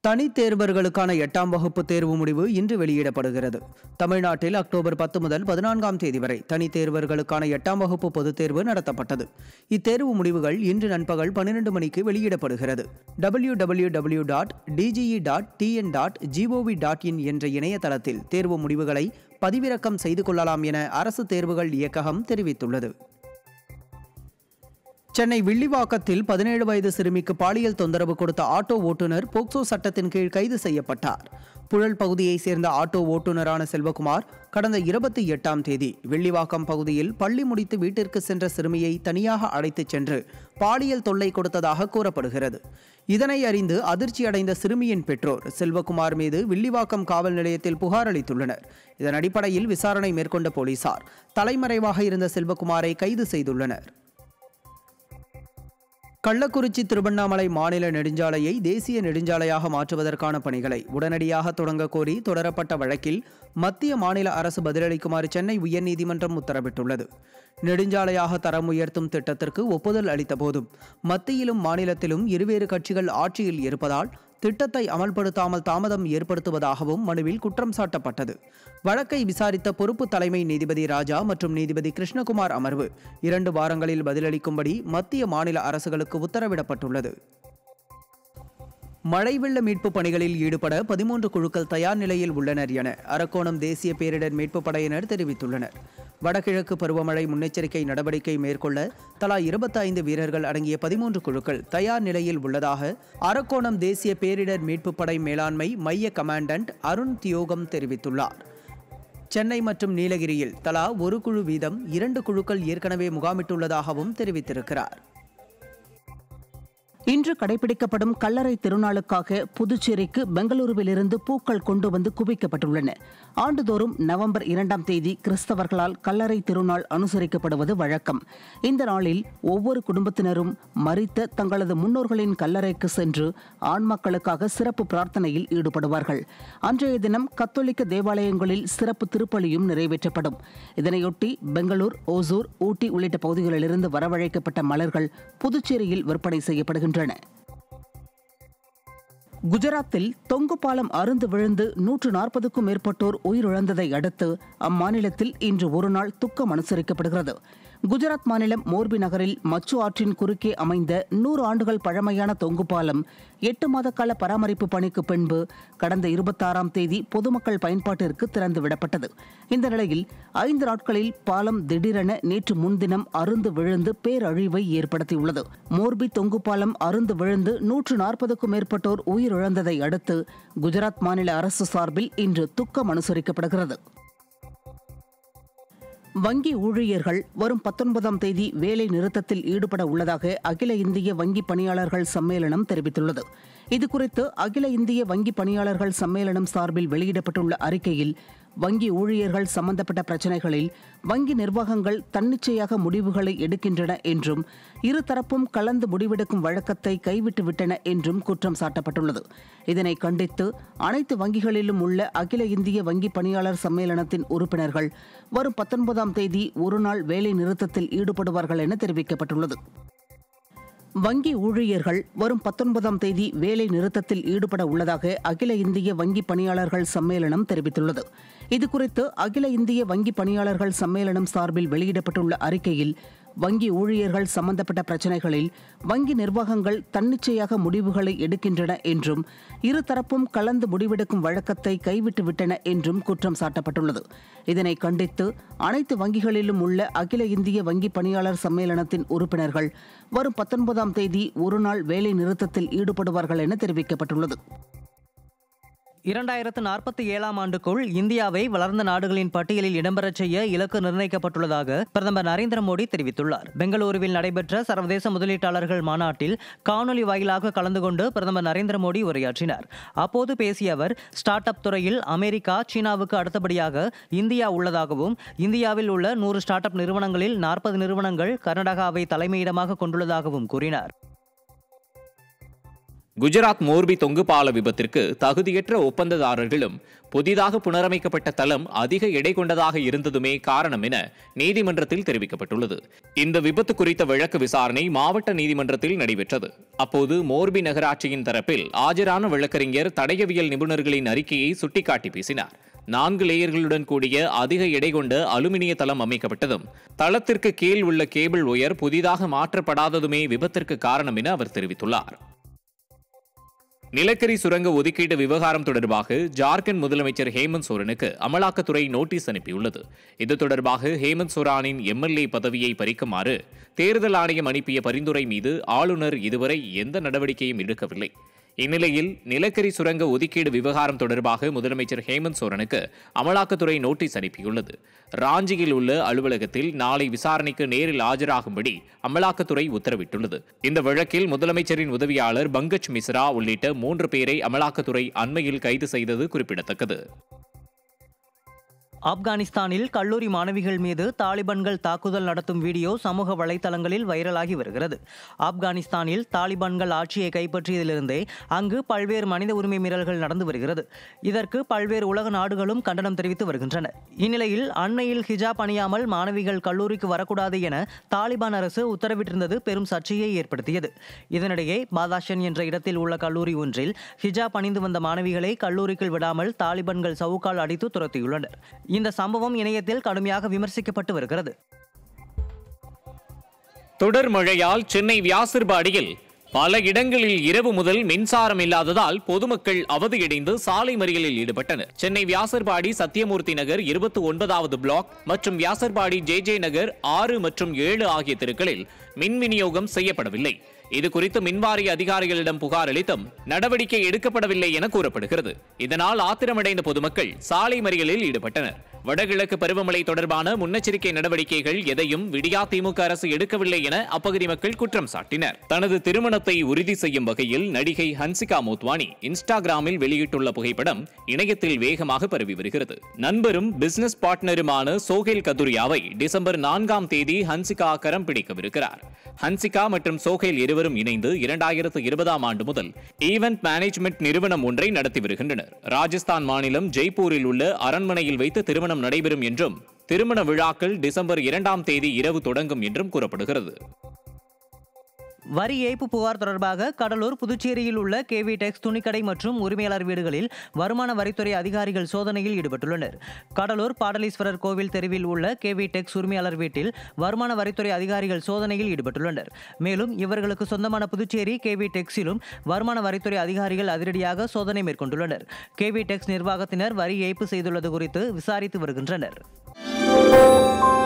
தனித் தேர்வர்களுக்கான எட்டாம் வகுப்பு தேர்வு முடிவு இன்று வெளியிடப்படுகிறது தமிழ்நாட்டில் அக்டோபர் பத்து முதல் பதினான்காம் தேதி வரை தனித் தேர்வர்களுக்கான எட்டாம் வகுப்பு பொதுத் தேர்வு நடத்தப்பட்டது இத்தேர்வு முடிவுகள் இன்று நண்பகல் பன்னிரண்டு மணிக்கு வெளியிடப்படுகிறது W W W dot DGE dot TN dot GOV dot in என்ற இணையதளத்தில் தேர்வு முடிவுகளை பதிவிறக்கம் செய்து கொள்ளலாம் என அரசு தேர்வுகள் இயக்ககம் தெரிவித்துள்ளது சென்னை வில்லிவாக்கத்தில் பதினேழு வயது சிறுமிக்கு பாலியல் தொந்தரவு கொடுத்த ஆட்டோ ஓட்டுநர் போக்சோ சட்டத்தின் கீழ் கைது செய்யப்பட்டார் புழல் பகுதியைச் சேர்ந்த ஆட்டோ ஓட்டுநரான செல்வகுமார் கடந்த இருபத்தி எட்டாம் தேதி வில்லிவாக்கம் பகுதியில் பள்ளி முடித்து வீட்டிற்கு சென்ற சிறுமியை தனியாக அழைத்துச் சென்று பாலியல் தொல்லை கொடுத்ததாக கூறப்படுகிறது இதனை அறிந்து அதிர்ச்சியடைந்த சிறுமியின் பெற்றோர் செல்வகுமார் மீது வில்லிவாக்கம் காவல் நிலையத்தில் புகார் அளித்துள்ளனர் இதன் அடிப்படையில் விசாரணை மேற்கொண்ட போலீசார் தலைமறைவாக இருந்த செல்வகுமாரை கைது செய்துள்ளனர் கள்ளக்குறிச்சி திருவண்ணாமலை மாநில நெடுஞ்சாலையை தேசிய நெடுஞ்சாலையாக மாற்றுவதற்கான பணிகளை உடனடியாக தொடங்க கோரி தொடரப்பட்ட வழக்கில் மத்திய மாநில அரசு பதிலளிக்குமாறு சென்னை உயர்நீதிமன்றம் உத்தரவிட்டுள்ளது நெடுஞ்சாலையாக தரம் உயர்த்தும் திட்டத்திற்கு ஒப்புதல் அளித்த போதும் மத்தியிலும் மாநிலத்திலும் இருவேறு கட்சிகள் ஆட்சியில் இருப்பதால் திட்டத்தை அமல்படுத்தாமல் தாமதம் ஏற்படுத்துவதாகவும் மனுவில் குற்றம் சாட்டப்பட்டது வழக்கை விசாரித்த பொறுப்பு தலைமை நீதிபதி ராஜா மற்றும் நீதிபதி கிருஷ்ணகுமார் அமர்வு இரண்டு வாரங்களில் பதிலளிக்கும்படி மத்திய மாநில அரசுகளுக்கு உத்தரவிடப்பட்டுள்ளது மழை வெள்ள மீட்பு பணிகளில் ஈடுபட பதிமூன்று குழுக்கள் தயார் நிலையில் உள்ளனர் என அரக்கோணம் தேசிய பேரிடர் மீட்பு படையினர் தெரிவித்துள்ளனர் வடகிழக்கு பருவமழை முன்னெச்சரிக்கை நடவடிக்கை மேற்கொள்ள தலா இருபத்தி ஐந்து வீரர்கள் அடங்கிய பதிமூன்று குழுக்கள் தயார் நிலையில் உள்ளதாக அரக்கோணம் தேசிய பேரிடர் மீட்பு படை மேலாண்மை மைய கமாண்டன்ட் அருண் தியோகம் தெரிவித்துள்ளார் சென்னை மற்றும் நீலகிரியில் தலா ஒரு குழு வீதம் இரண்டு குழுக்கள் ஏற்கனவே முகாமிட்டுள்ளதாகவும் தெரிவித்திருக்கிறார் இன்று கடைபிடிக்கப்படும் கல்லறை திருநாளுக்காக புதுச்சேரிக்கு பெங்களூருவிலிருந்து பூக்கள் கொண்டு வந்து குவிக்கப்பட்டுள்ளன ஆண்டுதோறும் நவம்பர் இரண்டாம் தேதி கிறிஸ்தவர்களால் கல்லறை திருநாள் அனுசரிக்கப்படுவது வழக்கம் இந்த நாளில் ஒவ்வொரு குடும்பத்தினரும் மரித்த தங்களது முன்னோர்களின் கல்லறைக்கு சென்று ஆண்மக்களுக்காக சிறப்பு பிரார்த்தனையில் ஈடுபடுவார்கள் அன்றைய தினம் கத்தோலிக்க தேவாலயங்களில் சிறப்பு திருப்பலியும் நிறைவேற்றப்படும் இதனையொட்டி பெங்களூர் ஓசூர் ஊட்டி உள்ளிட்ட பகுதிகளிலிருந்து வரவழைக்கப்பட்ட மலர்கள் புதுச்சேரியில் விற்பனை செய்யப்படுகின்றன குஜராத்தில் தொங்கு பாலம் அருந்து விழுந்து நூற்று நாற்பதுக்கும் மேற்பட்டோர் உயிரிழந்ததை அடுத்து அம்மாநிலத்தில் இன்று ஒருநாள் துக்கம் அனுசரிக்கப்படுகிறது குஜராத் மாநிலம் மோர்பி நகரில் மச்சு ஆற்றின் குறுக்கே அமைந்த நூறு ஆண்டுகள் பழமையான தொங்கு பாலம் எட்டு மாத கால பராமரிப்பு பணிக்கு பின்பு கடந்த இருபத்தாறாம் தேதி பொதுமக்கள் பயன்பாட்டிற்கு திறந்து விடப்பட்டது இந்த நிலையில் ஐந்து நாட்களில் பாலம் திடீரென நேற்று முன்தினம் அருந்து விழுந்து பேரழிவை ஏற்படுத்தியுள்ளது மோர்பி தொங்கு பாலம் அருந்து விழுந்து நூற்று நாற்பதுக்கும் மேற்பட்டோர் உயிரிழந்ததை அடுத்து குஜராத் மாநில அரசு சார்பில் இன்று துக்கம் அனுசரிக்கப்படுகிறது வங்கி ஊழியர்கள் வரும் பத்தொன்பதாம் தேதி வேலை நிறுத்தத்தில் ஈடுபட உள்ளதாக அகில இந்திய வங்கி பணியாளர்கள் சம்மேளனம் தெரிவித்துள்ளது இதுகுறித்து அகில இந்திய வங்கி பணியாளர்கள் சம்மேளனம் சார்பில் வெளியிடப்பட்டுள்ள அறிக்கையில் வங்கி ஊழியர்கள் சம்பந்தப்பட்ட பிரச்சினைகளில் வங்கி நிர்வாகங்கள் தன்னிச்சையாக முடிவுகளை எடுக்கின்றன என்றும் இருதரப்பும் கலந்து முடிவெடுக்கும் வழக்கத்தை கைவிட்டுவிட்டன என்றும் குற்றம் சாட்டப்பட்டுள்ளது இதனை கண்டித்து அனைத்து வங்கிகளிலும் உள்ள அகில இந்திய வங்கி பணியாளர் சம்மேளனத்தின் உறுப்பினர்கள் வரும் பத்தொன்பதாம் தேதி ஒருநாள் வேலை நிறுத்தத்தில் ஈடுபடுவார்கள் என தெரிவிக்கப்பட்டுள்ளது வங்கி ஊழியர்கள் வரும் பத்தொன்பதாம் தேதி வேலை நிறுத்தத்தில் ஈடுபட உள்ளதாக அகில இந்திய வங்கி பணியாளர்கள் சம்மேளனம் தெரிவித்துள்ளது இதுகுறித்து அகில இந்திய வங்கி பணியாளர்கள் சம்மேளனம் சார்பில் வெளியிடப்பட்டுள்ள அறிக்கையில் வங்கி ஊழியர்கள் சம்பந்தப்பட்ட பிரச்சினைகளில் வங்கி நிர்வாகங்கள் தன்னிச்சையாக முடிவுகளை எடுக்கின்றன என்றும் இருதரப்பும் கலந்து முடிவெடுக்கும் வழக்கத்தை கைவிட்டுவிட்டன என்றும் குற்றம் சாட்டப்பட்டுள்ளது இதனை கண்டித்து அனைத்து வங்கிகளிலும் உள்ள அகில இந்திய வங்கி பணியாளர் சம்மேளனத்தின் உறுப்பினர்கள் வரும் பத்தொன்பதாம் தேதி ஒருநாள் வேலை நிறுத்தத்தில் ஈடுபடுவார்கள் என தெரிவிக்கப்பட்டுள்ளது இரண்டாயிரத்து நாற்பத்தி ஏழாம் ஆண்டுக்குள் இந்தியாவை வளர்ந்த நாடுகளின் பட்டியலில் இடம்பெறச் செய்ய இலக்கு நிர்ணயிக்கப்பட்டுள்ளதாக பிரதமர் நரேந்திர மோடி தெரிவித்துள்ளார் பெங்களூருவில் நடைபெற்ற சர்வதேச முதலீட்டாளர்கள் மாநாட்டில் காணொலி வாயிலாக கலந்து கொண்டு பிரதமர் நரேந்திர மோடி உரையாற்றினார் அப்போது பேசிய அவர் ஸ்டார்ட் அப் துறையில் அமெரிக்கா சீனாவுக்கு அடுத்தபடியாக இந்தியா உள்ளதாகவும் இந்தியாவில் உள்ள நூறு ஸ்டார்ட் அப் நிறுவனங்களில் நாற்பது நிறுவனங்கள் கர்நாடகாவை தலைமையிடமாக கொண்டுள்ளதாகவும் கூறினார் குஜராத் மோர்பி தொங்கு பால விபத்திற்கு தகுதியற்ற ஒப்பந்ததாரர்களும் புதிதாக புனரமைக்கப்பட்ட தளம் அதிக எடை கொண்டதாக இருந்ததுமே காரணம் என நீதிமன்றத்தில் தெரிவிக்கப்பட்டுள்ளது இந்த விபத்து குறித்த வழக்கு விசாரணை மாவட்ட நீதிமன்றத்தில் நடைபெற்றது அப்போது மோர்பி நகராட்சியின் தரப்பில் ஆஜரான வழக்கறிஞர் தடயவியல் நிபுணர்களின் அறிக்கையை சுட்டிக்காட்டி பேசினார் நான்கு லேயர்களுடன் கூடிய அதிக எடை கொண்ட அலுமினிய தளம் அமைக்கப்பட்டதும் தளத்திற்கு கீழ் உள்ள கேபிள் ஒயர் புதிதாக மாற்றப்படாததுமே விபத்திற்கு காரணம் என அவர் தெரிவித்துள்ளார் நிலக்கரி சுரங்க ஒதுக்கீட்டு விவகாரம் தொடர்பாக ஜார்க்கண்ட் முதலமைச்சர் ஹேமந்த் சோரனுக்கு அமலாக்கத்துறை நோட்டீஸ் அனுப்பியுள்ளது இது தொடர்பாக ஹேமந்த் சோரானின் எம்எல்ஏ பதவியை பறிக்குமாறு தேர்தல் ஆணையம் அனுப்பிய பரிந்துரை மீது ஆளுநர் இதுவரை எந்த நடவடிக்கையும் எடுக்கவில்லை இந்நிலையில் நிலக்கரி சுரங்க ஒதுக்கீடு விவகாரம் தொடர்பாக முதலமைச்சர் ஹேமந்த் சோரனுக்கு அமலாக்கத்துறை நோட்டீஸ் அனுப்பியுள்ளது ராஞ்சியில் உள்ள அலுவலகத்தில் நாளை விசாரணைக்கு நேரில் ஆஜராகும்படி அமலாக்கத்துறை உத்தரவிட்டுள்ளது இந்த வழக்கில் முதலமைச்சரின் உதவியாளர் பங்கஜ் மிஸ்ரா உள்ளிட்ட மூன்று பேரை அமலாக்கத்துறை அண்மையில் கைது செய்தது குறிப்பிடத்தக்கது ஆப்கானிஸ்தானில் கல்லூரி மாணவிகள் மீது தாலிபான்கள் தாக்குதல் நடத்தும் வீடியோ சமூக வலைதளங்களில் வைரலாகி வருகிறது ஆப்கானிஸ்தானில் தாலிபான்கள் ஆட்சியை கைப்பற்றியதிலிருந்தே அங்கு பல்வேறு மனித உரிமை மீறல்கள் நடந்து வருகிறது இதற்கு பல்வேறு உலக நாடுகளும் கண்டனம் தெரிவித்து வருகின்றன இந்நிலையில் அண்மையில் ஹிஜாப் அணியாமல் மாணவிகள் கல்லூரிக்கு வரக்கூடாது என தாலிபான் அரசு உத்தரவிட்டிருந்தது பெரும் சர்ச்சையை ஏற்படுத்தியது இதனிடையே பாதாஷன் என்ற இடத்தில் உள்ள கல்லூரி ஒன்றில் ஹிஜாப் அணிந்து வந்த மாணவிகளை கல்லூரிக்குள் விடாமல் தாலிபான்கள் சவுக்கால் அடித்து துரத்தியுள்ளனர் இந்த சம்பவம் இணையத்தில் கடுமையாக விமர்சிக்கப்பட்டு வருகிறது தொடர் மழையால் சென்னை வியாசர்பாடியில் பல இடங்களில் இரவு முதல் மின்சாரம் இல்லாததால் பொதுமக்கள் அவதியடைந்து சாலை மறியலில் ஈடுபட்டனர் சென்னை வியாசர்பாடி சத்தியமூர்த்தி நகர் இருபத்தி ஒன்பதாவது பிளாக் மற்றும் வியாசர்பாடி ஜே ஜே நகர் ஆறு மற்றும் ஏழு ஆகிய தெருக்களில் மின் விநியோகம் செய்யப்படவில்லை இது குறித்து மின்வாரிய அதிகாரிகளிடம் புகார் அளித்தும் நடவடிக்கை எடுக்கப்படவில்லை என கூறப்படுகிறது இதனால் ஆத்திரமடைந்த பொதுமக்கள் சாலை மறியலில் ஈடுபட்டனர் வடகிழக்கு பருவமழை தொடர்பான முன்னெச்சரிக்கை நடவடிக்கைகள் எதையும் விடியா திமுக அரசு எடுக்கவில்லை என அப்பகுதி மக்கள் குற்றம் சாட்டினர் தனது திருமணத்தை உறுதி செய்யும் வகையில் நடிகை ஹன்சிகா மோத்வானி இன்ஸ்டாகிராமில் வெளியிட்டுள்ள புகைப்படம் இணையத்தில் வேகமாக பரவி வருகிறது நண்பரும் பிசினஸ் பார்ட்னருமான சோஹேல் கதுரியாவை டிசம்பர் நான்காம் தேதி ஹன்சிகா கரம் பிடிக்கவிருக்கிறார் ஹன்சிகா மற்றும் சோஹேல் இருவரும் இணைந்து இரண்டாயிரத்து இருபதாம் ஆண்டு முதல் ஈவென்ட் மேனேஜ்மெண்ட் நிறுவனம் ஒன்றை நடத்தி வருகின்றனர் ராஜஸ்தான் மாநிலம் ஜெய்ப்பூரில் உள்ள அரண்மனையில் வைத்து திருமணம் நடைபெறும் என்றும் திருமண விழாக்கள் டிசம்பர் இரண்டாம் தேதி இரவு தொடங்கும் என்றும் கூறப்படுகிறது வரி ஏய்ப்பு புகார் தொடர்பாக கடலூர் புதுச்சேரியில் உள்ள கேவி டெக்ஸ் துணிக்கடை மற்றும் உரிமையாளர் வீடுகளில் வருமான வரித்துறை அதிகாரிகள் சோதனையில் ஈடுபட்டுள்ளனர் கடலூர் பாடலீஸ்வரர் கோவில் தெருவில் உள்ள கேவி டெக்ஸ் உரிமையாளர் வீட்டில் வருமான வரித்துறை அதிகாரிகள் சோதனையில் ஈடுபட்டுள்ளனர் மேலும் இவர்களுக்கு சொந்தமான புதுச்சேரி கேவி டெக்ஸிலும் வருமான வரித்துறை அதிகாரிகள் அதிரடியாக சோதனை மேற்கொண்டுள்ளனர் கேவி டெக்ஸ் நிர்வாகத்தினர் வரி ஏய்ப்பு செய்துள்ளது குறித்து விசாரித்து வருகின்றனர்